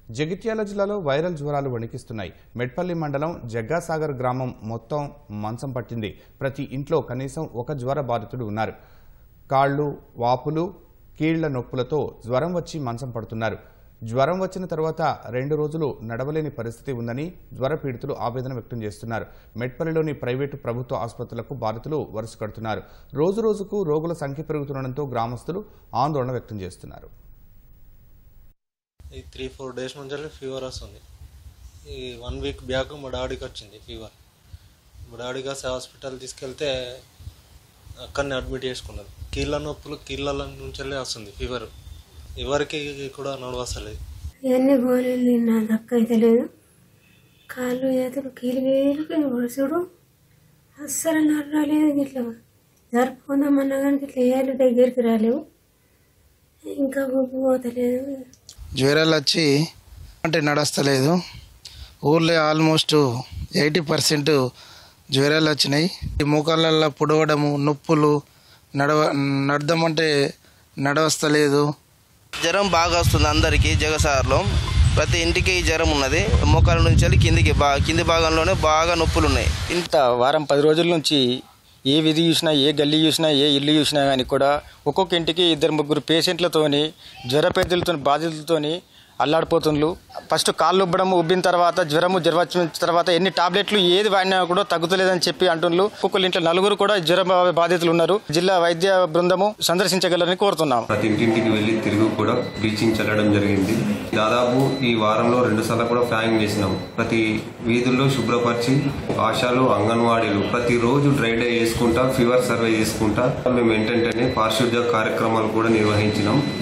జగిత్యాల జిల్లాలో వైరల్ జ్వరాలు వణికిస్తున్నాయి మెట్పల్లి మండలం జగ్గాసాగర్ గ్రామం మొత్తం మంచం పట్టింది ప్రతి ఇంట్లో కనీసం ఒక జ్వర బాధితుడు ఉన్నారు కాళ్ళు వాపులు కీళ్ల నొప్పులతో జ్వరం వచ్చి మంచం పడుతున్నారు జ్వరం వచ్చిన తర్వాత రెండు రోజులు నడవలేని పరిస్థితి ఉందని జ్వర పీడితులు ఆవేదన వ్యక్తం చేస్తున్నారు మెట్పల్లిలోని ప్రైవేటు ప్రభుత్వ ఆసుపత్రులకు బాధితులు వరుస కడుతున్నారు రోజు రోజుకు రోగుల సంఖ్య పెరుగుతుండటంతో గ్రామస్తులు ఆందోళన వ్యక్తం చేస్తున్నారు ఈ త్రీ ఫోర్ డేస్ నుంచి ఫీవర్ వస్తుంది ఈ వన్ వీక్ బ్యాక్ మా డాడీకి వచ్చింది ఫీవర్ మా డాడీకి వస్తే హాస్పిటల్ తీసుకెళ్తే అక్కడనే అడ్మిట్ చేసుకున్నారు కీళ్ళ నొప్పులు కీళ్ళ నుంచి వస్తుంది ఫీవర్ ఎవరికి కూడా నడవస్తలేదు ఇవన్నీ గోళీలు తిన్నా దక్క అయితే లేదు కాళ్ళు చేతులు కీలు కీలుకి ఒడుచుడు అస్సలు నడరాలేదు ఇట్లా జరుపుకుందామన్నా కానీ ఇట్లా ఏళ్ళు దగ్గరికి రాలేవు ఇంకా ఊపి పోతలేదు జ్వరాలు వచ్చి అంటే నడస్తలేదు ఊర్లో ఆల్మోస్ట్ ఎయిటీ పర్సెంట్ జ్వరాలు వచ్చినాయి ఈ మోకాళ్ళల్లో పొడవడము నొప్పులు నడవ నడదామంటే నడవస్తలేదు జ్వరం బాగా వస్తుంది అందరికీ జగసార్లో ప్రతి ఇంటికి ఈ జ్వరం ఉన్నది మోకాల నుంచి వెళ్ళి కిందికి బా కింది భాగంలోనే బాగా నొప్పులు ఉన్నాయి ఇంత వారం పది రోజుల నుంచి ఏ విధి చూసినా ఏ గల్లీ చూసినా ఏ ఇల్లు చూసినా కానీ కూడా ఒక్కొక్క ఇంటికి ఇద్దరు ముగ్గురు పేషెంట్లతోని జ్వరపేదలతో బాధితులతోని అల్లాడిపోతుండ్రు ఫస్ట్ కాళ్ళు ఉబ్బడము ఉబ్బిన తర్వాత జ్వరము జ్వరం వచ్చిన తర్వాత ఎన్ని టాబ్లెట్లు ఏది వాడినా కూడా తగ్గుతలేదని చెప్పి అంటుండ్రు ఒక్కొక్కరి ఇంట్లో నలుగురు కూడా జ్వర బాధితులు ఉన్నారు జిల్లా వైద్య బృందము సందర్శించగలరని కోరుతున్నాం ప్రతి ఇంటింటికి వెళ్ళి తిరిగి కూడా బ్లీచింగ్ చల్లడం జరిగింది దాదాపు ఈ వారంలో రెండు సార్లు కూడా ఫ్యాయింగ్ చేసినాం ప్రతి వీధుల్లో శుభ్రపరిచి ఆశాలు అంగన్వాడీలు ప్రతిరోజు డ్రై డే చేసుకుంటా ఫీవర్ సర్వే చేసుకుంటా మేము ఏంటంటే పారిశుద్ధ్య కార్యక్రమాలు కూడా నిర్వహించినాం